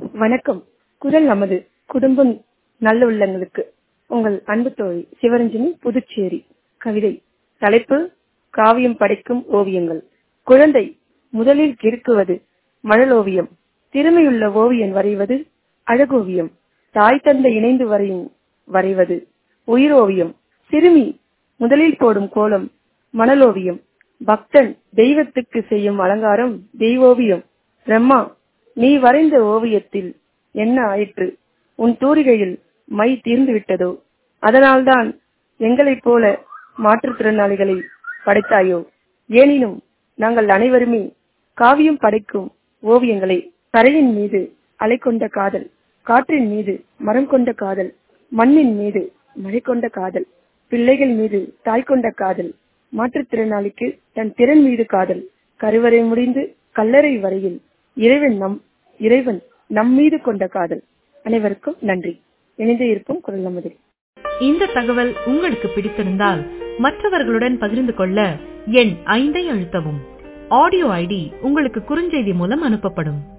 வணக்கம் குரல் நமது குடும்பம் நல்ல உள்ளங்களுக்கு உங்கள் அன்பு தோழி சிவரஞ்சனி புதுச்சேரி கவிதை தலைப்பு காவியம் படைக்கும் ஓவியங்கள் குழந்தை முதலில் கிறுக்குவது மழலோவியம் திறமையுள்ள ஓவியன் வரைவது அழகோவியம் தாய் தந்தை இணைந்து வரையும் வரைவது உயிரோவியம் சிறுமி முதலில் போடும் கோலம் மணலோவியம் பக்தன் தெய்வத்துக்கு செய்யும் அலங்காரம் தெய்வோவியம் பிரம்மா நீ வரைந்த ஓவியத்தில் என்ன ஆயிற்று உன் தூரிகையில் மை தீர்ந்து விட்டதோ அதனால்தான் எங்களைப் போல மாற்றுத்திறனாளிகளை படைத்தாயோ எனினும் நாங்கள் அனைவருமே காவியம் படைக்கும் ஓவியங்களை தரையின் மீது அலை கொண்ட காதல் காற்றின் மீது மரம் கொண்ட காதல் மண்ணின் மீது மழை கொண்ட காதல் பிள்ளைகள் மீது தாய் கொண்ட காதல் மாற்றுத்திறனாளிக்கு தன் திறன் மீது காதல் கருவறை முடிந்து கல்லறை வரையில் இறைவன் நம் இறைவன் நம் மீது கொண்ட காதல் அனைவருக்கும் நன்றி இணைந்து இருப்போம் குரல் நமது இந்த தகவல் உங்களுக்கு பிடித்திருந்தால் மற்றவர்களுடன் பகிர்ந்து கொள்ள எண் ஐந்தை அழுத்தவும் ஆடியோ ஐடி உங்களுக்கு குறுஞ்செய்தி மூலம் அனுப்பப்படும்